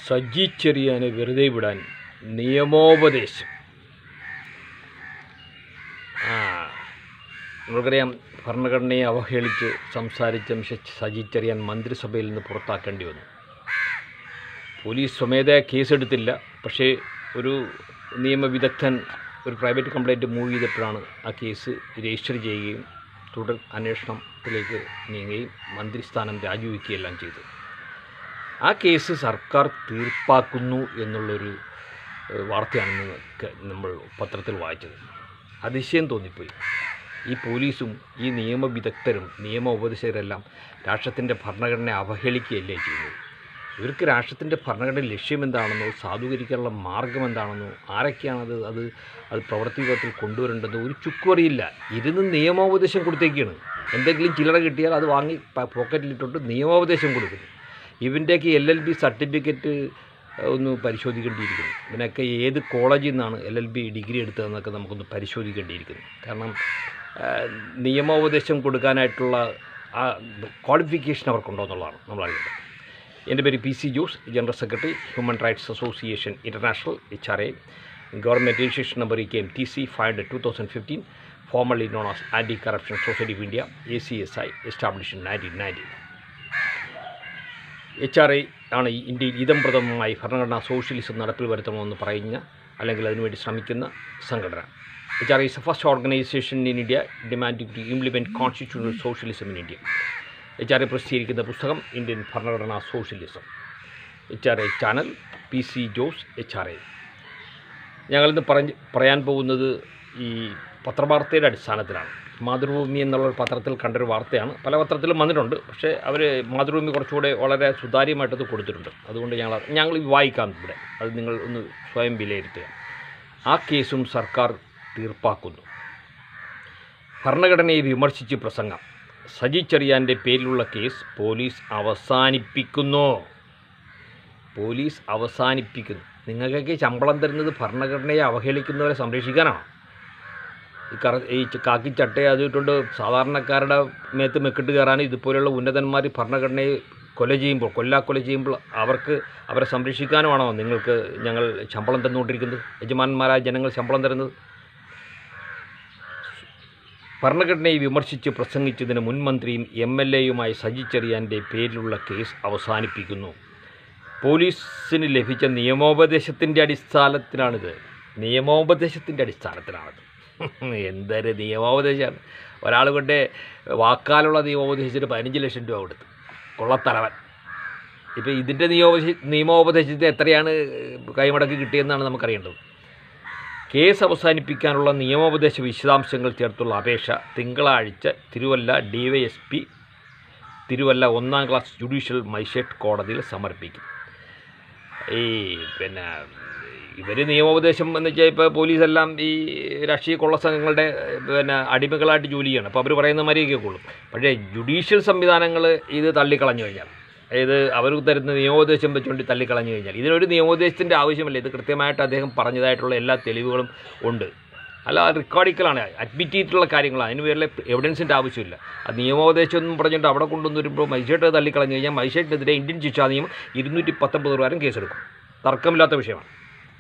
സജി ചെറിയാനെ വെറുതെ വിടാൻ നിയമോപദേശം ആ നമുക്കറിയാം ഭരണഘടനയെ അവഹേളിച്ച് സംസാരിച്ച മിസ്റ്റർ സജി ചെറിയാൻ മന്ത്രിസഭയിൽ നിന്ന് പുറത്താക്കേണ്ടി വന്നു പോലീസ് സ്വമേധയാ കേസെടുത്തില്ല പക്ഷേ ഒരു നിയമവിദഗ്ധൻ ഒരു പ്രൈവറ്റ് കംപ്ലൈൻറ്റ് മൂവ് ചെയ്തപ്പോഴാണ് ആ കേസ് രജിസ്റ്റർ ചെയ്യുകയും തുടർ അന്വേഷണത്തിലേക്ക് നീങ്ങുകയും മന്ത്രിസ്ഥാനം രാജിവെക്കുകയെല്ലാം ചെയ്തു ആ കേസ് സർക്കാർ തീർപ്പാക്കുന്നു എന്നുള്ളൊരു ഏഹ്, വാർത്തയാണ് നിങ്ങൾക്ക് നമ്മൾ പത്രത്തിൽ വായിച്ചത് അതിശയം തോന്നിപ്പോയി ഈ പോലീസും ഈ നിയമവിദഗ്ധരും നിയമ ഉപദേശകരെല്ലാം രാഷ്ട്രത്തിൻ്റെ ഭരണഘടനയെ അവഹേളിക്കുകയല്ലേ ചെയ്യുന്നത് ഇവർക്ക് രാഷ്ട്രത്തിൻ്റെ ഭരണഘടന ലക്ഷ്യം എന്താണെന്നോ സാധൂകരിക്കാനുള്ള മാർഗം എന്താണെന്നോ ആരൊക്കെയാണത് അത് അത് പ്രവർത്തിപഥത്തിൽ കൊണ്ടുവരേണ്ടതോ ഒരു ചുക്കും അറിയില്ല ഇരുന്ന് നിയമോപദേശം കൊടുത്തേക്കാണ് എന്തെങ്കിലും ചില്ലറ കിട്ടിയാൽ അത് വാങ്ങി പ- പോക്കറ്റിലിട്ടിട്ട് നിയമോപദേശം കൊടുക്കുന്നു ഇവൻ്റെയൊക്കെ എൽ എൽ ബി സർട്ടിഫിക്കറ്റ് ഒന്ന് പരിശോധിക്കേണ്ടിയിരിക്കുന്നു ഇവനൊക്കെ ഏത് കോളേജിൽ നിന്നാണ് എൽ എൽ ബി ഡിഗ്രി എടുത്തതെന്നൊക്കെ നമുക്കൊന്ന് പരിശോധിക്കേണ്ടിയിരിക്കുന്നു കാരണം ആ, നിയമോപദേശം കൊടുക്കാനായിട്ടുള്ള ആ ക്വാളിഫിക്കേഷൻ അവർക്കുണ്ടോ എന്നുള്ളതാണ് നമ്മൾ അറിയേണ്ടത് എൻ്റെ പേര് P C Jose general secretary human rights association international H R A government registration number E K M T C five two thousand fifteen formally known as anti corruption society of India A C S I establish in nineteen ninety H R I ആണ് ഈ ഇന്ത്യയിൽ ഇതംപ്രദമായി ഭരണഘടനാ socialism നടപ്പിൽ വരുത്തണമെന്ന് പറയുന്ന അല്ലെങ്കിൽ അതിനുവേണ്ടി ശ്രമിക്കുന്ന സംഘടന H R I is first organisation in India demanding to implement constitutional socialism in India H R I പ്രസിദ്ധീകരിക്കുന്ന പുസ്തകം ഇന്ത്യൻ ഭരണഘടനാ socialism H R I channel P C Jose H R I ഞങ്ങളിന്ന് പറഞ്ഞ് പറയാൻ പോകുന്നത് ഈ പത്രവാർത്തയുടെ അടിസ്ഥാനത്തിലാണ് മാതൃഭൂമി എന്നുള്ള ഒരു പത്രത്തിൽ കണ്ടൊരു വാർത്തയാണ് പല പത്രത്തിലും വന്നിട്ടുണ്ട് പക്ഷേ അവർ മാതൃഭൂമി കുറച്ചുകൂടെ വളരെ സുതാര്യമായിട്ടത് കൊടുത്തിട്ടുണ്ട് അതുകൊണ്ട് ഞങ്ങൾ ഞങ്ങൾ ഇത് വായിക്കാം ഇവിടെ അത് നിങ്ങൾ ഒന്ന് സ്വയം വിലയിരുത്തുക ആ കേസും സർക്കാർ തീർപ്പാക്കുന്നു ഭരണഘടനയെ വിമർശിച്ച് പ്രസംഗം സജി ചെറിയാൻ്റെ പേരിലുള്ള കേസ് പോലീസ് അവസാനിപ്പിക്കുന്നു പോലീസ് അവസാനിപ്പിക്കുന്നു നിങ്ങൾക്കൊക്കെ ശമ്പളം തരുന്നത് ഭരണഘടനയെ അവഹേളിക്കുന്നവരെ സംരക്ഷിക്കാനാണോ ഈ കറ ഈ ച- കാക്കി ചട്ടയെ അത് ഇട്ടുകൊണ്ട് സാധാരണക്കാരുടെ മേത്ത് മെക്കിട്ട് കയറാൻ ഇതുപോലെയുള്ള ഉന്നതന്മാർ ഭരണഘടനയെ കൊല ചെയ്യുമ്പോൾ കൊല്ലാക്കൊല ചെയ്യുമ്പോൾ അവർക്ക് അവരെ സംരക്ഷിക്കാനുമാണോ നിങ്ങൾക്ക് ഞങ്ങൾ ശമ്പളം തന്നുകൊണ്ടിരിക്കുന്നത് യജമാനന്മാരായ ജനങ്ങൾ ശമ്പളം തരുന്നത് ഭരണഘടനയെ വിമർശിച്ച് പ്രസംഗിച്ചതിന് മുൻ മന്ത്രിയും എം എൽ എയുമായി സജി ചെറിയാൻ്റെ പേരിലുള്ള കേസ് അവസാനിപ്പിക്കുന്നു പോലീസിന് ലഭിച്ച നിയമോപദേശത്തിൻ്റെ അടിസ്ഥാനത്തിലാണിത് നിയമോപദേശത്തിൻ്റെ അടിസ്ഥാനത്തിലാണിത് എന്തൊരു നിയമോപദേശമാണ് ഒരാൾ കൊണ്ട് വാക്കാലുള്ള നിയമോപദേശത്തിന് പതിനഞ്ച് ലക്ഷം രൂപ കൊടുത്തു കൊള്ളത്തലവൻ ഇപ്പോൾ ഇതിൻ്റെ നിയമോപദേശ നിയമോപദേശത്തിന് എത്രയാണ് കൈമടക്ക് കിട്ടിയെന്നാണ് നമുക്കറിയേണ്ടത് കേസ് അവസാനിപ്പിക്കാനുള്ള നിയമോപദേശ വിശദാംശങ്ങൾ ചേർത്തുള്ള അപേക്ഷ തിങ്കളാഴ്ച തിരുവല്ല ഡിവൈഎസ്പി തിരുവല്ല ഒന്നാം ക്ലാസ് ജുഡീഷ്യൽ മജിസ്ട്രേറ്റ് കോടതിയിൽ സമർപ്പിക്കും ഈ പിന്നെ ഇവർ നിയമോപദേശം എന്ന് വെച്ചാൽ ഇപ്പോൾ പോലീസെല്ലാം ഈ രാഷ്ട്രീയ കൊള്ള സംഘങ്ങളുടെ പിന്നെ അടിമകളായിട്ട് ജോലി ചെയ്യണം അപ്പോൾ അവർ പറയുന്ന മാതിരിയൊക്കെ കേൾക്കുള്ളൂ പക്ഷേ ജുഡീഷ്യൽ സംവിധാനങ്ങൾ ഇത് തള്ളിക്കളഞ്ഞു കഴിഞ്ഞാൽ അതായത് അവർ തരുന്ന നിയമോപദേശം വെച്ചുകൊണ്ട് തള്ളിക്കളഞ്ഞു കഴിഞ്ഞാൽ ഇതിനൊരു നിയമോപദേശത്തിൻ്റെ ആവശ്യമില്ല ഇത് കൃത്യമായിട്ട് അദ്ദേഹം പറഞ്ഞതായിട്ടുള്ള എല്ലാ തെളിവുകളും ഉണ്ട് അല്ല അത് റെക്കോർഡിക്കലാണ് അഡ്മിറ്റ് ചെയ്തിട്ടുള്ള കാര്യങ്ങളാണ് അതിന് പേരിലെ എവിഡൻസിൻ്റെ ആവശ്യമില്ല അത് നിയമോപദേശം എന്നും പറഞ്ഞിട്ട് അവിടെ കൊണ്ടുവന്ന് വരുമ്പോൾ മജിസ്ട്രേറ്റ് തള്ളിക്കളഞ്ഞു കഴിഞ്ഞാൽ മജിസ്ട്രേറ്റിനെതിരെ ഇന്ത്യൻ ശിക്ഷാ നിയമം ഇരുന്നൂറ്റി പത്തൊമ്പത് പ്രകാരം കേസെടുക്കും തർക്കമില്ലാത്ത വിഷയമാണ്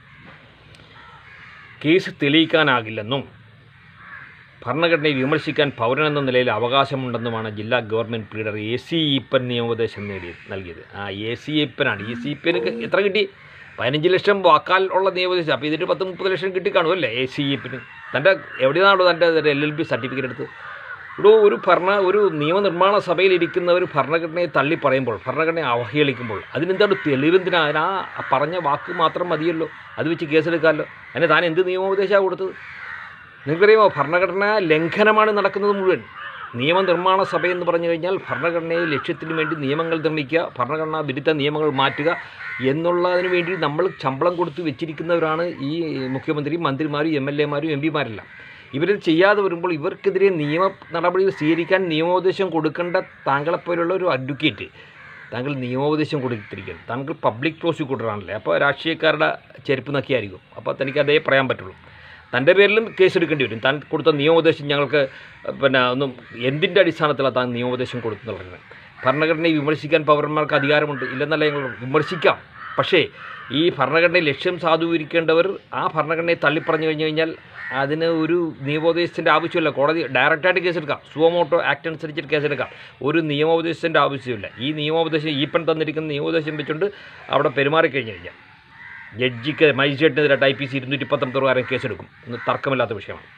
കേസ് തെളിയിക്കാനാകില്ലെന്നും ഭരണഘടനയെ വിമർശിക്കാൻ പൗരനെന്ന നിലയിൽ അവകാശമുണ്ടെന്നുമാണ് ജില്ലാ government pleader A C Eapen നിയമോപദേശം നേടി നൽകിയത് ആ എ സി ഈപ്പനാണ് എ സി ഈപ്പന് എത്ര കിട്ടി പതിനഞ്ച് ലക്ഷം വാക്കാൽ ഉള്ള നിയമോപദേശം അപ്പോൾ ഇതിന് പത്ത് മുപ്പത് ലക്ഷം കിട്ടി കാണുമല്ലേ എ സി ഈപ്പന് തൻ്റെ എവിടെയാണോ തൻ്റെ എൽ എൽ ബി സർട്ടിഫിക്കറ്റ് എടുത്ത് ഇവിടെ ഒരു ഭരണ ഒരു നിയമനിർമ്മാണ സഭയിൽ ഇരിക്കുന്നവർ ഭരണഘടനയെ തള്ളി പറയുമ്പോൾ ഭരണഘടനയെ അവഹേളിക്കുമ്പോൾ അതിനെന്താണ് തെളിവെന്തിനാ അതിന് ആ പറഞ്ഞ വാക്ക് മാത്രം മതിയല്ലോ അത് വെച്ച് കേസെടുക്കാമല്ലോ അതിന് താൻ എന്ത് നിയമോപദേശമാണ് കൊടുത്തത് നിങ്ങൾക്കറിയാമോ ഭരണഘടന ലംഘനമാണ് നടക്കുന്നത് മുഴുവൻ നിയമനിർമ്മാണ സഭ എന്ന് പറഞ്ഞു കഴിഞ്ഞാൽ ഭരണഘടനയെ ലക്ഷ്യത്തിന് വേണ്ടി നിയമങ്ങൾ നിർമ്മിക്കുക ഭരണഘടനാ വിരുദ്ധ നിയമങ്ങൾ മാറ്റുക എന്നുള്ളതിന് വേണ്ടി നമ്മൾ ശമ്പളം കൊടുത്ത് വെച്ചിരിക്കുന്നവരാണ് ഈ മുഖ്യമന്ത്രിയും മന്ത്രിമാരും എം എൽ എമാരും എം പിമാരെല്ലാം ഇവരിത് ചെയ്യാതെ വരുമ്പോൾ ഇവർക്കെതിരെ നിയമ നടപടികൾ സ്വീകരിക്കാൻ നിയമോപദേശം കൊടുക്കേണ്ട താങ്കളെപ്പോലുള്ള ഒരു അഡ്വക്കേറ്റ് താങ്കൾ നിയമോപദേശം കൊടുത്തിരിക്കുന്നത് താങ്കൾ പബ്ലിക് പ്രോസിക്യൂട്ടറാണല്ലേ അപ്പോൾ രാഷ്ട്രീയക്കാരുടെ ചെരുപ്പ് നക്കിയായിരിക്കും അപ്പോൾ തനിക്ക് അതേ പറയാൻ പറ്റുള്ളൂ തൻ്റെ പേരിലും കേസെടുക്കേണ്ടി വരും താൻ കൊടുത്ത നിയമോപദേശം ഞങ്ങൾക്ക് പിന്നെ ഒന്നും എന്തിൻ്റെ അടിസ്ഥാനത്തിലാണ് താൻ നിയമോപദേശം കൊടുത്തു നൽകുന്നത് ഭരണഘടനയെ വിമർശിക്കാൻ പൗരന്മാർക്ക് അധികാരമുണ്ട് ഇല്ലെന്നല്ല ഞങ്ങൾ വിമർശിക്കാം പക്ഷേ ഈ ഭരണഘടനയെ ലക്ഷ്യം സാധൂകരിക്കേണ്ടവർ ആ ഭരണഘടനയെ തള്ളിപ്പറഞ്ഞു കഴിഞ്ഞു കഴിഞ്ഞാൽ അതിന് ഒരു നിയമോപദേശത്തിൻ്റെ ആവശ്യമില്ല കോടതി ഡയറക്റ്റായിട്ട് കേസെടുക്കാം സുവമോട്ടോ ആക്ട് അനുസരിച്ചിട്ട് കേസെടുക്കാം ഒരു നിയമോപദേശത്തിൻ്റെ ആവശ്യമില്ല ഈ നിയമോപദേശം ഈപ്പൻ തന്നിരിക്കുന്ന നിയമോപദേശം വെച്ചുകൊണ്ട് അവിടെ പെരുമാറിക്കഴിഞ്ഞു കഴിഞ്ഞാൽ ജഡ്ജിക്ക് മജിസ്ട്രേറ്റിനെതിരായിട്ട് ഐ പി സി ഇരുന്നൂറ്റി പത്തൊമ്പത് പ്രകാരം കേസെടുക്കും എന്ന് തർക്കമില്ലാത്ത വിഷയമാണ്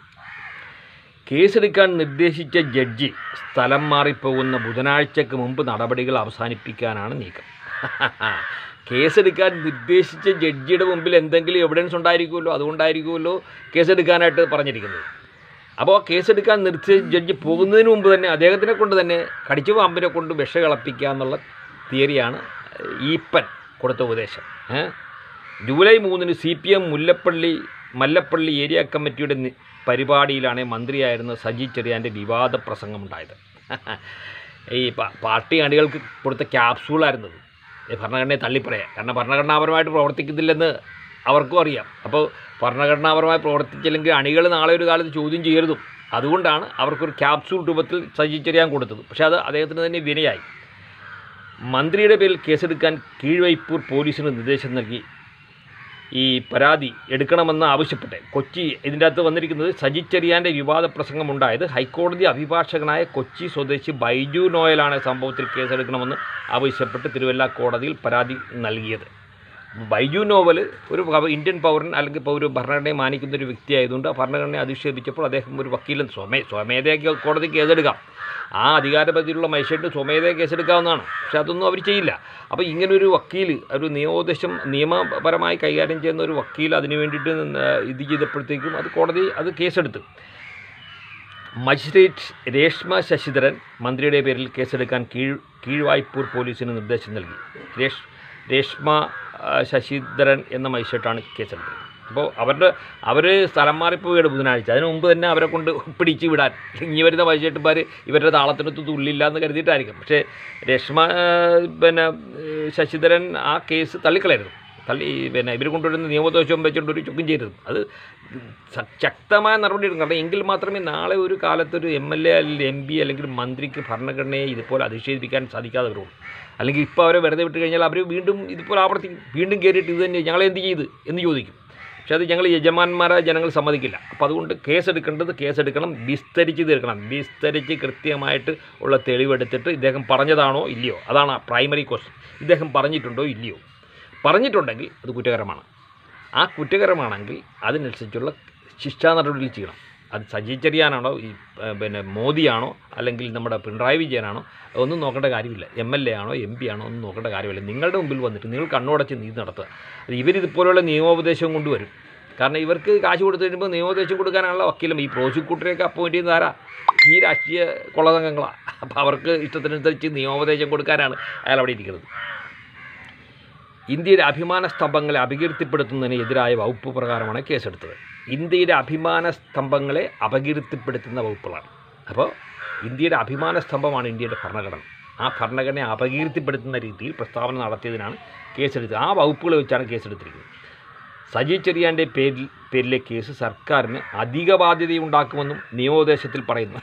കേസെടുക്കാൻ നിർദ്ദേശിച്ച ജഡ്ജി സ്ഥലം മാറിപ്പോകുന്ന ബുധനാഴ്ചക്ക് മുമ്പ് നടപടികൾ അവസാനിപ്പിക്കാനാണ് നീക്കം കേസെടുക്കാൻ നിർദ്ദേശിച്ച ജഡ്ജിയുടെ മുമ്പിൽ എന്തെങ്കിലും എവിഡൻസ് ഉണ്ടായിരിക്കുമല്ലോ അതുകൊണ്ടായിരിക്കുമല്ലോ കേസെടുക്കാനായിട്ട് പറഞ്ഞിരിക്കുന്നത് അപ്പോൾ കേസെടുക്കാൻ നിർദ്ദേശിച്ച ജഡ്ജി പോകുന്നതിന് മുമ്പ് തന്നെ അദ്ദേഹത്തിനെ കൊണ്ട് തന്നെ കടിച്ചു പാമ്പിനെ കൊണ്ട് വിഷ കളപ്പിക്കുക എന്നുള്ള തിയറിയാണ് ഈപ്പൻ കൊടുത്ത ഉപദേശം ഏ? ജൂലൈ മൂന്നിന് C P M Mullappally Mallappally area കമ്മിറ്റിയുടെ നി- പരിപാടിയിലാണ് മന്ത്രിയായിരുന്ന സജി ചെറിയാൻ്റെ വിവാദ പ്രസംഗമുണ്ടായത് ഈ പ- പാർട്ടി അണികൾക്ക് കൊടുത്ത ക്യാപ്സൂളായിരുന്നത് ഈ ഭരണഘടനയെ തള്ളിപ്പറയാം കാരണം ഭരണഘടനാപരമായിട്ട് പ്രവർത്തിക്കുന്നില്ലെന്ന് അവർക്കും അറിയാം അപ്പോൾ ഭരണഘടനാപരമായി പ്രവർത്തിച്ചില്ലെങ്കിൽ അണികൾ നാളെ ഒരു കാലത്ത് ചോദ്യം ചെയ്യരുതും അതുകൊണ്ടാണ് അവർക്കൊരു ക്യാപ്സൂൾ രൂപത്തിൽ സജി ചെറിയാൻ കൊടുത്തത് പക്ഷേ അത് അദ്ദേഹത്തിന് തന്നെ വിനയായി മന്ത്രിയുടെ പേരിൽ കേസെടുക്കാൻ കീഴ്വൈപ്പൂർ പോലീസിന് നിർദ്ദേശം നൽകി ഈ പരാതി എടുക്കണമെന്ന് ആവശ്യപ്പെട്ട് കൊച്ചി ഇതിൻ്റെ അകത്ത് വന്നിരിക്കുന്നത് സജി ചെറിയാൻ്റെ വിവാദ പ്രസംഗമുണ്ടായത് ഹൈക്കോടതി അഭിഭാഷകനായ കൊച്ചി സ്വദേശി ബൈജു നോയലാണ് സംഭവത്തിൽ കേസെടുക്കണമെന്ന് ആവശ്യപ്പെട്ട് തിരുവല്ല കോടതിയിൽ പരാതി നൽകിയത് ബൈജു നോവൽ ഒരു പൗ- ഇന്ത്യൻ പൗരൻ അല്ലെങ്കിൽ ഇപ്പോൾ ഒരു ഭരണഘടനയെ മാനിക്കുന്ന ഒരു വ്യക്തിയായതുകൊണ്ട് ആ ഭരണഘടനയെ അധിക്ഷേപിച്ചപ്പോൾ അദ്ദേഹം ഒരു വക്കീലൻ സ്വമേ സ്വമേധയാ കോടതി കേസെടുക്കാം ആ അധികാരപരിധിയിലുള്ള മജിസ്ട്രേറ്റ് സ്വമേധയാ കേസെടുക്കാവുന്നതാണ് പക്ഷെ അതൊന്നും അവർ ചെയ്യില്ല അപ്പോൾ ഇങ്ങനൊരു വക്കീൽ ഒരു നിയമോപദേശം നിയമപരമായി കൈകാര്യം ചെയ്യുന്ന ഒരു വക്കീൽ അതിന് വേണ്ടിയിട്ട് നിന്ന് ഇത് ചെയ്തപ്പോഴത്തേക്കും അത് കോടതി അത് കേസെടുത്തു മജിസ്ട്രേറ്റ് രേഷ്മ ശശിധരൻ മന്ത്രിയുടെ പേരിൽ കേസെടുക്കാൻ കീഴ് കീഴ്വായ്പൂർ പോലീസിന് നിർദ്ദേശം നൽകി രേഷ് രേഷ്മ ആ, ശശിധരൻ എന്ന മജിസ്ട്രേറ്റാണ് കേസെടുത്തത് അപ്പോൾ അവരുടെ അവർ സ്ഥലം മാറിപ്പോവുകയാണ് ബുധനാഴ്ച അതിന് മുമ്പ് തന്നെ അവരെ കൊണ്ട് പിടിച്ച് വിടാൻ ഇനി വരുന്ന മജിസ്ട്രേറ്റുമാർ ഇവരുടെ താളത്തിനൊത്ത് തുള്ളില്ല എന്ന് കരുതിയിട്ടായിരിക്കും പക്ഷേ രേഷ്മ ആ, പിന്നെ ഏഹ്, ശശിധരൻ ആ കേസ് തള്ളിക്കളയരുത് തള്ളി പിന്നെ ഇവർ കൊണ്ടുവരുന്ന നിയമോപദേശം വെച്ചുകൊണ്ട് ഒരു ചുക്കും ചെയ്യരുത് അത് ശ- ശക്തമായ നടപടി എടുക്കണം കാരണം എങ്കിൽ മാത്രമേ നാളെ ഒരു കാലത്തൊരു എം എൽ എ അല്ലെങ്കിൽ എം പി അല്ലെങ്കിൽ മന്ത്രിക്ക് ഭരണഘടനയെ ഇതുപോലെ അധിക്ഷേപിക്കാൻ സാധിക്കാതെ വരുള്ളൂ അല്ലെങ്കിൽ ഇപ്പോൾ അവരെ വെറുതെ വിട്ട് കഴിഞ്ഞാൽ അവർ വീണ്ടും ഇതുപോലെ ആവർത്തിക്കും വീണ്ടും കയറിയിട്ട് ഇത് തന്നെ ഞങ്ങളെ എന്ത് ചെയ്ത് എന്ന് ചോദിക്കും പക്ഷെ അത് ഞങ്ങൾ യജമാന്മാരെ ജനങ്ങൾ സമ്മതിക്കില്ല അപ്പോൾ അതുകൊണ്ട് കേസെടുക്കേണ്ടത് കേസെടുക്കണം വിസ്തരിച്ച് തീർക്കണം വിസ്തരിച്ച് കൃത്യമായിട്ട് ഉള്ള തെളിവെടുത്തിട്ട് ഇദ്ദേഹം പറഞ്ഞതാണോ ഇല്ലയോ അതാണ് പ്രൈമറി ക്വസ്റ്റ്യൻ ഇദ്ദേഹം പറഞ്ഞിട്ടുണ്ടോ ഇല്ലയോ പറഞ്ഞിട്ടുണ്ടെങ്കിൽ അത് കുറ്റകരമാണ് ആ കുറ്റകരമാണെങ്കിൽ അതിനനുസരിച്ചുള്ള ശിക്ഷാ നടപടികൾ ചെയ്യണം അത് സജി ചെറിയാനാണോ ഈ ഏ, പിന്നെ മോദിയാണോ അല്ലെങ്കിൽ നമ്മുടെ പിണറായി വിജയനാണോ ഒന്നും നോക്കേണ്ട കാര്യമില്ല എം എൽ എ ആണോ എം പി ആണോ ഒന്നും നോക്കേണ്ട കാര്യമില്ല നിങ്ങളുടെ മുമ്പിൽ വന്നിട്ട് നിങ്ങൾ കണ്ണുടച്ച് നീതി നടത്തുക അത് ഇവരിതുപോലുള്ള നിയമോപദേശവും കൊണ്ടുവരും കാരണം ഇവർക്ക് കാശ് കൊടുത്തു കഴിയുമ്പോൾ നിയമോപദേശം കൊടുക്കാനാണല്ലോ വക്കീലും ഈ പ്രോസിക്യൂട്ടറെയൊക്കെ അപ്പോയിൻറ്റ് ചെയ്യുന്ന ആരാ ഈ രാഷ്ട്രീയ കൊള്ളസംഘങ്ങളാണ് അപ്പോൾ അവർക്ക് ഇഷ്ടത്തിനനുസരിച്ച് നിയമോപദേശം കൊടുക്കാനാണ് അയാൾ അവിടെ ഇരിക്കുന്നത് ഇന്ത്യയുടെ അഭിമാന സ്തംഭങ്ങളെ അപകീർത്തിപ്പെടുത്തുന്നതിന് എതിരായ വകുപ്പ് പ്രകാരമാണ് കേസെടുത്തത് ഇന്ത്യയുടെ അഭിമാന സ്തംഭങ്ങളെ അപകീർത്തിപ്പെടുത്തുന്ന വകുപ്പുകളാണ് അപ്പോൾ ഇന്ത്യയുടെ അഭിമാന സ്തംഭമാണ് ഇന്ത്യയുടെ ഭരണഘടന ആ ഭരണഘടനയെ അപകീർത്തിപ്പെടുത്തുന്ന രീതിയിൽ പ്രസ്താവന നടത്തിയതിനാണ് കേസെടുത്തത് ആ വകുപ്പുകൾ വെച്ചാണ് കേസെടുത്തിരിക്കുന്നത് സജി ചെറിയാൻ്റെ പേരിൽ പേരിലെ കേസ് സർക്കാരിന് അധിക ബാധ്യതയുണ്ടാക്കുമെന്നും നിയമോപദേശത്തിൽ പറയുന്നു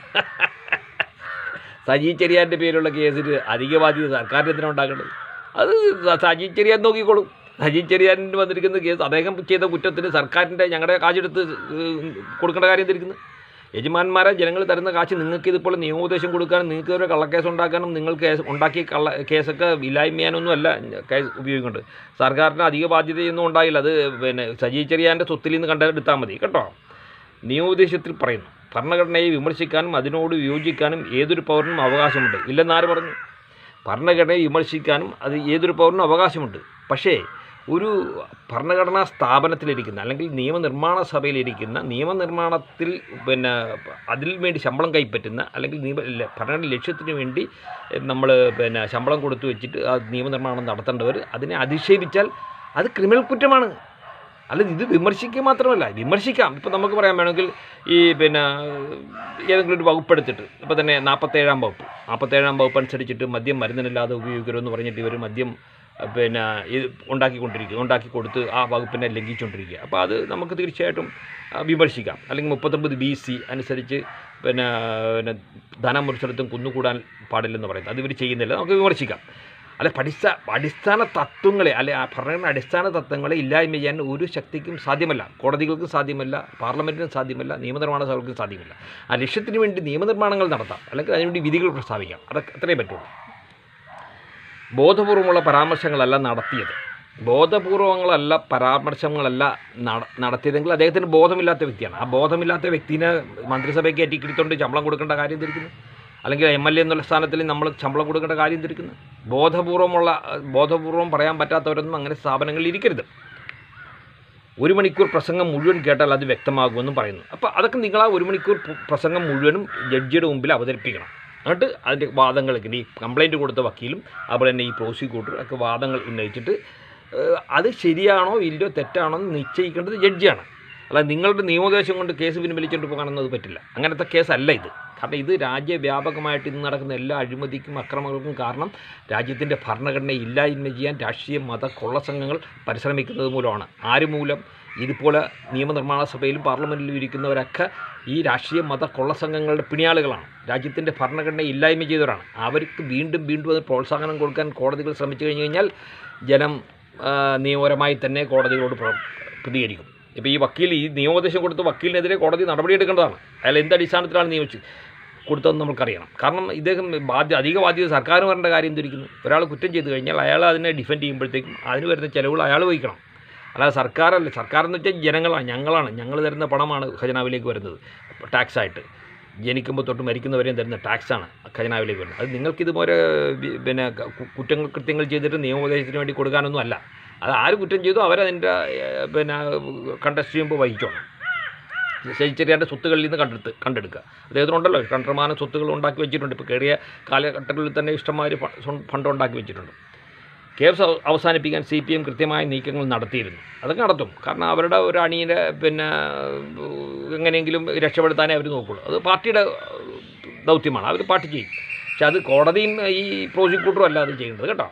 സജി ചെറിയാൻ്റെ പേരിലുള്ള കേസിൽ അധിക ബാധ്യത സർക്കാരിന് എന്തിനാണ് ഉണ്ടാക്കേണ്ടത് അത് സ- സജി ചെറിയാൻ നോക്കിക്കോളും സജി ചെറിയാനിന് വന്നിരിക്കുന്ന കേസ് അദ്ദേഹം ചെയ്ത കുറ്റത്തിന് സർക്കാരിൻ്റെ ഞങ്ങളുടെ കാശെടുത്ത് ഏഹ്, കൊടുക്കേണ്ട കാര്യം എന്തിരിക്കുന്നു യജമാന്മാരെ ജനങ്ങൾ തരുന്ന കാശ് നിങ്ങൾക്ക് ഇതുപോലെ നിയമോപദേശം കൊടുക്കാനും നിങ്ങൾക്ക് ഒരു കള്ളക്കേസ് ഉണ്ടാക്കാനും നിങ്ങൾ കേസ് ഉണ്ടാക്കിയ കള്ള കേസൊക്കെ ഇല്ലായ്മ ചെയ്യാനൊന്നും അല്ല കേസ് ഉപയോഗിക്കുന്നുണ്ട് സർക്കാരിന് അധിക ബാധ്യതയൊന്നും ഉണ്ടായില്ല അത് പിന്നെ സജി ചെറിയാൻ്റെ സ്വത്തിൽ നിന്ന് കണ്ടെടുത്താൽ മതി കേട്ടോ നിയമോപദേശത്തിൽ പറയുന്നു ഭരണഘടനയെ വിമർശിക്കാനും അതിനോട് വിയോജിക്കാനും ഏതൊരു പൗരനും അവകാശമുണ്ട് ഇല്ലെന്നാര് പറഞ്ഞു ഭരണഘടനയെ വിമർശിക്കാനും അത് ഏതൊരു പൗരനും അവകാശമുണ്ട് പക്ഷേ ഒരു ഭരണഘടനാ സ്ഥാപനത്തിലിരിക്കുന്ന അല്ലെങ്കിൽ നിയമനിർമ്മാണ സഭയിലിരിക്കുന്ന നിയമനിർമ്മാണത്തിൽ പിന്നെ അതിൽ വേണ്ടി ശമ്പളം കൈപ്പറ്റുന്ന അല്ലെങ്കിൽ നിയമ ല- ഭരണഘടന ലക്ഷ്യത്തിന് വേണ്ടി നമ്മൾ പിന്നെ ശമ്പളം കൊടുത്തു വെച്ചിട്ട് ആ നിയമനിർമ്മാണം നടത്തേണ്ടവർ അതിനെ അധിക്ഷേപിച്ചാൽ അത് ക്രിമിനൽ കുറ്റമാണ് അല്ല ഇത് വിമർശിക്കുക മാത്രമല്ല വിമർശിക്കാം ഇപ്പോൾ നമുക്ക് പറയാൻ വേണമെങ്കിൽ ഈ പിന്നെ ഏതെങ്കിലും ഒരു വകുപ്പ് എടുത്തിട്ട് ഇപ്പോൾ തന്നെ നാൽപ്പത്തേഴാം വകുപ്പ് നാൽപ്പത്തേഴാം വകുപ്പ് അനുസരിച്ചിട്ട് മദ്യം മരുന്നിനില്ലാതെ ഉപയോഗിക്കരുതെന്ന് പറഞ്ഞിട്ട് ഇവർ മദ്യം അഹ് പിന്നെ ഇത് ഉണ്ടാക്കിക്കൊണ്ടിരിക്കുക ഉണ്ടാക്കി കൊടുത്ത് ആ വകുപ്പിനെ ലംഘിച്ചുകൊണ്ടിരിക്കുക അപ്പോൾ അത് നമുക്ക് തീർച്ചയായിട്ടും ആ, വിമർശിക്കാം അല്ലെങ്കിൽ മുപ്പത്തൊമ്പത് ബി സി അനുസരിച്ച് പിന്നെ പിന്നെ ധനമൊരു സ്ഥലത്തും കുന്നുകൂടാൻ പാടില്ലെന്ന് പറയുന്നത് അത് ഇവർ ചെയ്യുന്നില്ല നമുക്ക് വിമർശിക്കാം അല്ലെ പഠിച്ച അടിസ്ഥാന തത്വങ്ങളെ അല്ലെ ആ ഭരണഘടന അടിസ്ഥാന തത്വങ്ങളെ ഇല്ലായ്മ ചെയ്യാൻ ഒരു ശക്തിക്കും സാധ്യമല്ല കോടതികൾക്കും സാധ്യമല്ല പാർലമെൻറ്റിനും സാധ്യമല്ല നിയമനിർമ്മാണ സഭകൾക്കും സാധ്യമല്ല ആ ലക്ഷ്യത്തിന് വേണ്ടി നിയമനിർമ്മാണങ്ങൾ നടത്താം അല്ലെങ്കിൽ അതിനുവേണ്ടി വിധികൾ പ്രസ്താവിക്കാം അതൊക്കെ അത്രേ പറ്റുള്ളൂ ബോധപൂർവമുള്ള പരാമർശങ്ങളല്ല നടത്തിയത് ബോധപൂർവങ്ങളല്ല പരാമർശങ്ങളല്ല നട- നടത്തിയതെങ്കിൽ അദ്ദേഹത്തിന് ബോധമില്ലാത്ത വ്യക്തിയാണ് ആ ബോധമില്ലാത്ത വ്യക്തിനെ മന്ത്രിസഭയ്ക്ക് ഏറ്റിക്കിടുത്തോണ്ട് ശമ്പളം കൊടുക്കേണ്ട കാര്യം തിരിക്കുന്നു അല്ലെങ്കിൽ എം എൽ എ എന്നുള്ള സ്ഥാനത്തിൽ നമ്മൾ ശമ്പളം കൊടുക്കേണ്ട കാര്യം തിരിക്കുന്നു ബോധപൂർവമുള്ള ബോധപൂർവം പറയാൻ പറ്റാത്തവരൊന്നും അങ്ങനെ സ്ഥാപനങ്ങളിൽ ഇരിക്കരുത് ഒരു മണിക്കൂർ പ്രസംഗം മുഴുവൻ കേട്ടാൽ അത് വ്യക്തമാകുമെന്നും പറയുന്നു അപ്പോൾ അതൊക്കെ നിങ്ങൾ ആ ഒരു മണിക്കൂർ പ്ര- പ്രസംഗം മുഴുവനും ജഡ്ജിയുടെ മുമ്പിൽ അവതരിപ്പിക്കണം എന്നിട്ട് അതിൻ്റെ വാദങ്ങൾ ഈ കംപ്ലൈൻറ്റ് കൊടുത്ത വക്കീലും അതുപോലെ തന്നെ ഈ പ്രോസിക്യൂട്ടർ ഒക്കെ വാദങ്ങൾ ഉന്നയിച്ചിട്ട് ഏഹ്, അത് ശരിയാണോ ഇല്ലയോ തെറ്റാണോ എന്ന് നിശ്ചയിക്കേണ്ടത് ജഡ്ജിയാണ് അല്ലാതെ നിങ്ങളുടെ നിയമോപദേശം കൊണ്ട് കേസ് പിൻവലിച്ചുകൊണ്ട് പോകാനൊന്നും അത് പറ്റില്ല അങ്ങനത്തെ കേസല്ല ഇത് കാരണം ഇത് രാജ്യവ്യാപകമായിട്ട് ഇന്ന് നടക്കുന്ന എല്ലാ അഴിമതിക്കും അക്രമങ്ങൾക്കും കാരണം രാജ്യത്തിൻ്റെ ഭരണഘടനയെ ഇല്ലായ്മ ചെയ്യാൻ രാഷ്ട്രീയ മത കൊള്ളസംഘങ്ങൾ പരിശ്രമിക്കുന്നത് മൂലമാണ് ആര് മൂലം ഇതുപോലെ നിയമനിർമ്മാണ സഭയിലും പാർലമെൻറ്റിലും ഇരിക്കുന്നവരൊക്കെ ഈ രാഷ്ട്രീയ മത കൊള്ളസംഘങ്ങളുടെ പിണിയാളുകളാണ് രാജ്യത്തിൻ്റെ ഭരണഘടനയെ ഇല്ലായ്മ ചെയ്തവരാണ് അവർക്ക് വീണ്ടും വീണ്ടും അത് പ്രോത്സാഹനം കൊടുക്കാൻ കോടതികൾ ശ്രമിച്ചു കഴിഞ്ഞു കഴിഞ്ഞാൽ ജനം ആ, നിയമപരമായി തന്നെ കോടതികളോട് പ്ര- പ്രതികരിക്കും ഇപ്പോൾ ഈ വക്കീൽ ഈ നിയമോപദേശം കൊടുത്ത് വക്കീലിനെതിരെ കോടതി നടപടിയെടുക്കേണ്ടതാണ് അയാൾ എന്ത് അടിസ്ഥാനത്തിലാണ് നിയമിച്ചത് കൊടുത്തതെന്ന് നമുക്കറിയണം കാരണം ഇദ്ദേഹം ബാധ്യ അധിക ബാധ്യത സർക്കാർ വരേണ്ട കാര്യം എന്തിരിക്കുന്നു ഒരാൾ കുറ്റം ചെയ്തു കഴിഞ്ഞാൽ അയാൾ അതിനെ ഡിഫെൻഡ് ചെയ്യുമ്പോഴത്തേക്കും അതിന് വരുന്ന ചിലവുകൾ അയാൾ വഹിക്കണം അല്ലാതെ സർക്കാരല്ല സർക്കാർ എന്ന് വെച്ചാൽ ജനങ്ങളാണ് ഞങ്ങളാണ് ഞങ്ങൾ തരുന്ന പണമാണ് ഖജനാവിലേക്ക് വരുന്നത് ടാക്സ് ആയിട്ട് ജനിക്കുമ്പോൾ തൊട്ട് മരിക്കുന്നവരെയും തരുന്ന ടാക്സാണ് ഖജനാവിലേക്ക് വരുന്നത് അത് നിങ്ങൾക്കിതുപോലെ വി- പിന്നെ കു- കുറ്റങ്ങൾ കൃത്യങ്ങൾ ചെയ്തിട്ട് നിയമോപദേശത്തിന് വേണ്ടി കൊടുക്കാനൊന്നും അല്ല അത് ആര് കുറ്റം ചെയ്തോ അവരതിൻ്റെ ഏഹ്, പിന്നെ കണ്ടസ്റ്റ് ചെയ്യുമ്പോൾ വഹിച്ചോണം ശരിച്ചെറിയാൻ്റെ സ്വത്തുകളിൽ നിന്ന് കണ്ടെടുത്ത് കണ്ടെടുക്കുക അദ്ദേഹത്തിനുണ്ടല്ലോ കണ്ടമാനം സ്വത്തുകൾ ഉണ്ടാക്കി വെച്ചിട്ടുണ്ട് ഇപ്പോൾ കേറിയ കാലഘട്ടങ്ങളിൽ തന്നെ ഇഷ്ടംമാതിരി ഫ- സ്വ- ഫണ്ട് ഉണ്ടാക്കി വെച്ചിട്ടുണ്ട് കേസ് അവ- അവസാനിപ്പിക്കാൻ സി പി എം കൃത്യമായ നീക്കങ്ങൾ നടത്തിയിരുന്നു അതൊക്കെ നടത്തും കാരണം അവരുടെ ഒരു അണിയുടെ പിന്നെ ഏഹ്, എങ്ങനെയെങ്കിലും രക്ഷപ്പെടുത്താനേ അവർ നോക്കുള്ളൂ അത് പാർട്ടിയുടെ ഏഹ്, ദൗത്യമാണ് അവർ പാർട്ടി ചെയ്യും പക്ഷെ അത് കോടതിയും ഈ പ്രോസിക്യൂട്ടറും അല്ല അത് ചെയ്യേണ്ടത് കേട്ടോ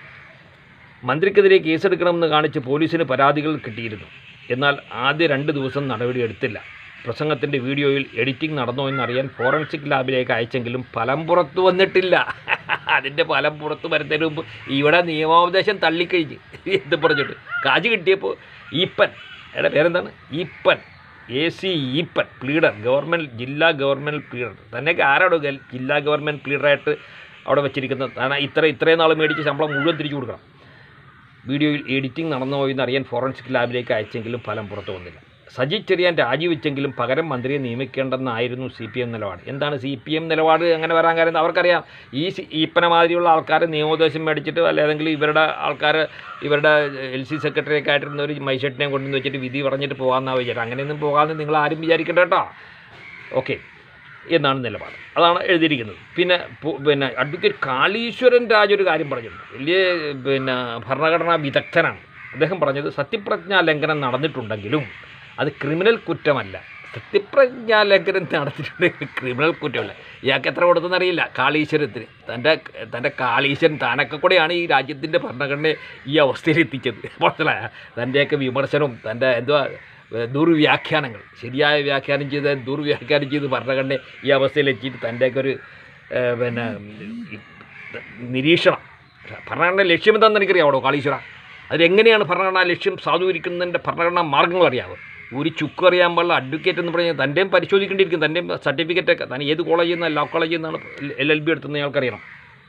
മന്ത്രിക്കെതിരെ കേസെടുക്കണമെന്ന് കാണിച്ച് പോലീസിന് പരാതികൾ കിട്ടിയിരുന്നു എന്നാൽ ആദ്യ രണ്ട് ദിവസം നടപടിയെടുത്തില്ല പ്രസംഗത്തിൻ്റെ വീഡിയോയിൽ എഡിറ്റിംഗ് നടന്നോ എന്നറിയാൻ ഫോറൻസിക് ലാബിലേക്ക് അയച്ചെങ്കിലും ഫലം പുറത്തു വന്നിട്ടില്ല അതിൻ്റെ ഫലം പുറത്ത് വരുന്നതിന് മുമ്പ് ഇവിടെ നിയമോപദേശം തള്ളിക്കഴിഞ്ഞ് എന്ത് പറഞ്ഞിട്ട് കാജ് കിട്ടിയപ്പോൾ ഈപ്പൻ എയുടെ പേരെന്താണ് Eapen A C Eapen pleader government ജില്ലാ ഗവൺമെൻറ് പ്ലീഡർ തന്നെയൊക്കെ ആരാടോ ഗൽ- ജില്ലാ ഗവൺമെൻറ് പ്ലീഡറായിട്ട് അവിടെ വെച്ചിരിക്കുന്നത് കാരണം ഇത്ര ഇത്രയും നാൾ മേടിച്ച് ശമ്പളം മുഴുവൻ തിരിച്ചു കൊടുക്കണം വീഡിയോയിൽ എഡിറ്റിംഗ് നടന്നോ എന്ന് അറിയാൻ ഫോറൻസിക് ലാബിലേക്ക് അയച്ചെങ്കിലും ഫലം പുറത്തു വന്നില്ല സജി ചെറിയാൻ രാജിവെച്ചെങ്കിലും പകരം മന്ത്രിയെ നിയമിക്കേണ്ടെന്നായിരുന്നു സി പി എം നിലപാട് എന്താണ് സി പി എം നിലപാട് അങ്ങനെ വരാൻ കാര്യം അവർക്കറിയാം ഈ സി- ഈപ്പന മാതിരിയുള്ള ആൾക്കാർ നിയമോപദേശം മേടിച്ചിട്ട് അല്ലെങ്കിൽ ഇവരുടെ ആൾക്കാർ ഇവരുടെ എൽ സി സെക്രട്ടറിയൊക്കെ ആയിട്ടിരുന്ന ഒരു മൈഷെട്ടിനെ കൊണ്ടുവന്ന് വെച്ചിട്ട് വിധി പറഞ്ഞിട്ട് പോകാമെന്നാണ് വിചാരം അങ്ങനെയൊന്നും പോകാമെന്ന് നിങ്ങൾ ആരും വിചാരിക്കേണ്ട കേട്ടോ ഓക്കെ എന്നാണ് നിലപാട് അതാണ് എഴുതിയിരിക്കുന്നത് പിന്നെ പു- പിന്നെ അഡ്വക്കേറ്റ് കാളീശ്വരൻ രാജ് ഒരു കാര്യം പറഞ്ഞിട്ടുണ്ട് വലിയ പിന്നെ ഭരണഘടനാ വിദഗ്ധനാണ് അദ്ദേഹം പറഞ്ഞത് സത്യപ്രജ്ഞാ ലംഘനം നടന്നിട്ടുണ്ടെങ്കിലും അത് ക്രിമിനൽ കുറ്റമല്ല സത്യപ്രജ്ഞാ ലംഘനം നടത്തിയിട്ടുണ്ടെങ്കിൽ ക്രിമിനൽ കുറ്റമല്ല ഇയാൾക്ക് എത്ര കൊടുത്തെന്നറിയില്ല കാളീശ്വരത്തിന് തൻ്റെ തൻ്റെ കാളീശ്വരൻ താനൊക്കെ കൂടെയാണ് ഈ രാജ്യത്തിൻ്റെ ഭരണഘടനയെ ഈ അവസ്ഥയിൽ എത്തിച്ചത് മനസ്സിലായ തൻ്റെയൊക്കെ വിമർശനവും തൻ്റെ എന്തുവാ ഏഹ് ദുർവ്യാഖ്യാനങ്ങൾ ശരിയായ വ്യാഖ്യാനം ചെയ്ത് ദുർവ്യാഖ്യാനം ചെയ്ത് ഭരണഘടനയെ ഈ അവസ്ഥയിൽ എത്തിയിട്ട് തൻ്റെയൊക്കെ ഒരു ഏഹ് പിന്നെ ഈ നിരീക്ഷണം ഭരണഘടന ലക്ഷ്യം എന്താണെന്ന് എനിക്കറിയാമോ കാളീശ്വര അതിലെങ്ങനെയാണ് ഭരണഘടനാ ലക്ഷ്യം സാധൂകരിക്കുന്നതിൻ്റെ ഭരണഘടനാ മാർഗ്ഗങ്ങൾ അറിയാമോ ഒരു ചുക്ക് അറിയാൻ പാടില്ല അഡ്വക്കേറ്റ് എന്ന് പറഞ്ഞാൽ തൻ്റെയും പരിശോധിക്കേണ്ടിയിരിക്കും തൻ്റെയും സർട്ടിഫിക്കറ്റൊക്കെ താൻ ഏത് കോളേജിൽ നിന്ന് ലോ കോളേജിൽ നിന്നാണ് എൽ എൽ ബി എടുത്തുന്ന ആൾക്കറിയണം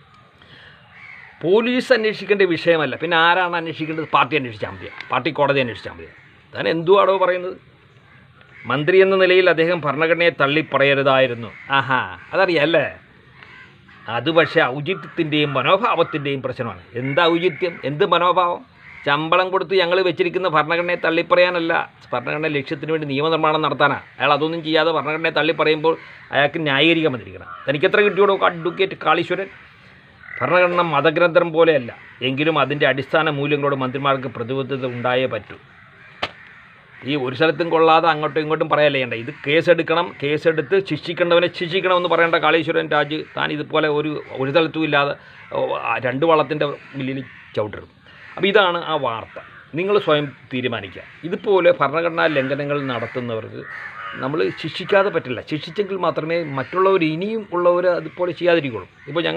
പോലീസ് അന്വേഷിക്കേണ്ട വിഷയമല്ല പിന്നെ ആരാണ് അന്വേഷിക്കേണ്ടത് പാർട്ടി അന്വേഷിച്ചാൽ മതി പാർട്ടി കോടതി അന്വേഷിച്ചാൽ മതി താൻ എന്തുവാടോ പറയുന്നത് മന്ത്രി എന്ന നിലയിൽ അദ്ദേഹം ഭരണഘടനയെ തള്ളി പറയരുതായിരുന്നു ആഹാ അതറിയാം അല്ലേ അത് പക്ഷേ ഔചിത്യത്തിൻ്റെയും മനോഭാവത്തിൻ്റെയും പ്രശ്നമാണ് എന്താ ഔചിത്യം എന്ത് മനോഭാവം ശമ്പളം കൊടുത്ത് ഞങ്ങൾ വെച്ചിരിക്കുന്ന ഭരണഘടനയെ തള്ളിപ്പറയാനല്ല ഭരണഘടന ലക്ഷ്യത്തിന് വേണ്ടി നിയമനിർമ്മാണം നടത്താനാണ് അയാൾ അതൊന്നും ചെയ്യാതെ ഭരണഘടനയെ തള്ളിപ്പറയുമ്പോൾ അയാൾക്ക് ന്യായീകരിക്കാൻ വന്നിരിക്കണം തനിക്കെത്ര കിട്ടിയോടോ അഡ്വക്കേറ്റ് കാളീശ്വരൻ ഭരണഘടന മതഗ്രന്ഥം പോലെയല്ല എങ്കിലും അതിൻ്റെ അടിസ്ഥാന മൂല്യങ്ങളോട് മന്ത്രിമാർക്ക് പ്രതിബദ്ധത ഉണ്ടായേ പറ്റൂ ഈ ഒരു സ്ഥലത്തും കൊള്ളാതെ അങ്ങോട്ടും ഇങ്ങോട്ടും പറയല്ലേ ചെയ്യണ്ട ഇത് കേസെടുക്കണം കേസെടുത്ത് ശിക്ഷിക്കേണ്ടവനെ ശിക്ഷിക്കണമെന്ന് പറയേണ്ട കാളീശ്വരൻ രാജ് താൻ ഇതുപോലെ ഒരു ഒരു സ്ഥലത്തും ഇല്ലാതെ ഓ, ആ രണ്ട് വള്ളത്തിൻ്റെ മില്ലിൽ ചവിട്ടരുത് അപ്പോൾ ഇതാണ് ആ വാർത്ത നിങ്ങൾ സ്വയം തീരുമാനിക്കുക ഇതുപോലെ ഭരണഘടനാ ലംഘനങ്ങൾ നടത്തുന്നവർക്ക് നമ്മൾ ശിക്ഷിക്കാതെ പറ്റില്ല ശിക്ഷിച്ചെങ്കിൽ മാത്രമേ മറ്റുള്ളവർ ഇനിയും ഉള്ളവർ അതുപോലെ ചെയ്യാതിരിക്കുള്ളൂ ഇപ്പോൾ ഞങ്ങൾ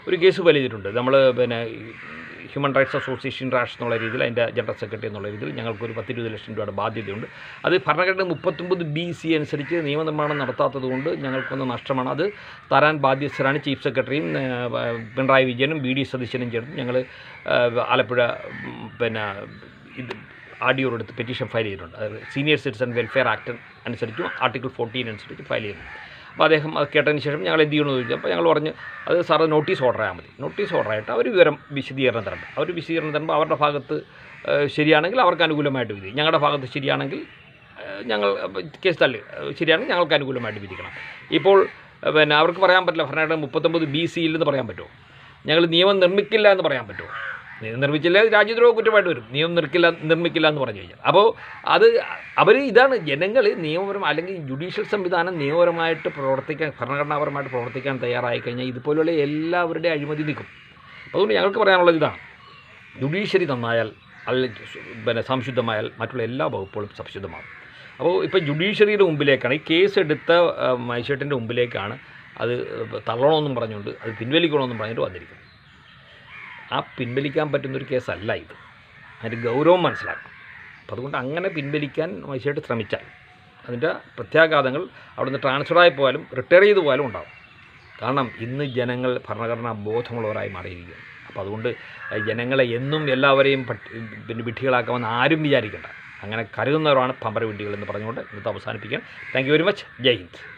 ഒരു കേസ് ഫയൽ ചെയ്തിട്ടുണ്ട് നമ്മൾ പിന്നെ ഹ്യൂമൻ റൈറ്റ്സ് അസോസിയേഷൻ രാഷ് എന്നുള്ള രീതിയിൽ അതിൻ്റെ ജനറൽ സെക്രട്ടറി എന്നുള്ള രീതിയിൽ ഞങ്ങൾക്കൊരു പത്തിരുപത് ലക്ഷം രൂപയുടെ ബാധ്യതയുണ്ട് അത് ഭരണഘടന മുപ്പത്തൊമ്പത് ബി സി അനുസരിച്ച് നിയമനിർമ്മാണം നടത്താത്തത് കൊണ്ട് ഞങ്ങൾക്കൊന്ന് നഷ്ടമാണ് അത് തരാൻ ബാധ്യസ്ഥരാണ് ചീഫ് സെക്രട്ടറിയും ഏഹ്, പിണറായി വിജയനും ബി ഡി സതീശനും ചേർന്ന് ഞങ്ങൾ ആലപ്പുഴ ഉം, പിന്നെ ഇത് ആഡിയോർ എടുത്ത് പെറ്റീഷൻ ഫയൽ ചെയ്തിട്ടുണ്ട് അത് സീനിയർ സിറ്റിസൺ വെൽഫെയർ ആക്ട് അനുസരിച്ചും ആർട്ടിക്കിൾ ഫോർട്ടീൻ അനുസരിച്ച് ഫയൽ ചെയ്തു അപ്പോൾ അദ്ദേഹം അത് കേട്ടതിന് ശേഷം ഞങ്ങൾ എന്ത് ചെയ്യണമെന്ന് ചോദിച്ചു അപ്പോൾ ഞങ്ങൾ പറഞ്ഞു അത് സാറ് നോട്ടീസ് ഓർഡർ ആയാൽ മതി നോട്ടീസ് ഓർഡർ ആയിട്ട് അവർ വിവരം വിശദീകരണം തരണം അവർ വിശദീകരണം തരുമ്പോൾ അവരുടെ ഭാഗത്ത് ഏഹ്, ശരിയാണെങ്കിൽ അവർക്ക് അനുകൂലമായിട്ട് വിധി ഞങ്ങളുടെ ഭാഗത്ത് ശരിയാണെങ്കിൽ ഏഹ്, ഞങ്ങൾ അഹ്, കേസ് തള്ളി ഏഹ്, ശരിയാണെങ്കിൽ ഞങ്ങൾക്ക് അനുകൂലമായിട്ട് വിധിക്കണം ഇപ്പോൾ ഏഹ്, പിന്നെ അവർക്ക് പറയാൻ പറ്റില്ല ഭരണഘടന മുപ്പത്തൊമ്പത് ബി സിയിൽ എന്ന് പറയാൻ പറ്റുമോ ഞങ്ങൾ നിയമം നിർമ്മിക്കില്ല എന്ന് പറയാൻ പറ്റുമോ നിയമം നിർമ്മിച്ചില്ല രാജ്യദ്രോഹ കുറ്റമായിട്ട് വരും നിയമം നിർക്കില്ല നിർമ്മിക്കില്ല എന്ന് പറഞ്ഞു കഴിഞ്ഞാൽ അപ്പോൾ അത് അവർ ഇതാണ് ജനങ്ങൾ നിയമപരം അല്ലെങ്കിൽ ജുഡീഷ്യൽ സംവിധാനം നിയമപരമായിട്ട് പ്രവർത്തിക്കാൻ ഭരണഘടനാപരമായിട്ട് പ്രവർത്തിക്കാൻ തയ്യാറായി കഴിഞ്ഞാൽ ഇതുപോലുള്ള എല്ലാവരുടെ അഴിമതി നിൽക്കും അതുകൊണ്ട് ഞങ്ങൾക്ക് പറയാനുള്ളത് ഇതാണ് ജുഡീഷ്യറി നന്നായാൽ അല്ലെങ്കിൽ പിന്നെ സംശുദ്ധമായാൽ മറ്റുള്ള എല്ലാ വകുപ്പുകളും സംശുദ്ധമാകും അപ്പോൾ ഇപ്പോൾ ജുഡീഷ്യറിയുടെ മുമ്പിലേക്കാണ് ഈ കേസ് എടുത്ത മജിസ്ട്രേറ്റിൻ്റെ മുമ്പിലേക്കാണ് അത് തള്ളണമെന്നും പറഞ്ഞുകൊണ്ട് അത് പിൻവലിക്കണമെന്നും പറഞ്ഞിട്ട് വന്നിരിക്കുന്നത് ആ പിൻവലിക്കാൻ പറ്റുന്നൊരു കേസല്ല ഇത് അതിൻ്റെ ഗൗരവം മനസ്സിലാക്കണം അപ്പോൾ അതുകൊണ്ട് അങ്ങനെ പിൻവലിക്കാൻ മജിസ്ട്രേറ്റ് ശ്രമിച്ചാൽ അതിൻ്റെ പ്രത്യാഘാതങ്ങൾ അവിടുന്ന് ട്രാൻസ്ഫറായി പോയാലും റിട്ടയർ ചെയ്ത് പോയാലും ഉണ്ടാവും കാരണം ഇന്ന് ജനങ്ങൾ ഭരണഘടനാ ബോധമുള്ളവരായി മാറിയിരിക്കുകയാണ് അപ്പോൾ അതുകൊണ്ട് ജനങ്ങളെ എന്നും എല്ലാവരെയും പട്ടി പിന്നെ വിഡ്ഢികളാക്കാമെന്ന് ആരും വിചാരിക്കേണ്ട അങ്ങനെ കരുതുന്നവരാണ് പമ്പര വിഡ്ഢികൾ എന്ന് പറഞ്ഞുകൊണ്ട് ഇന്നത്തെ അവസാനിപ്പിക്കാൻ thank you very much Jai Hind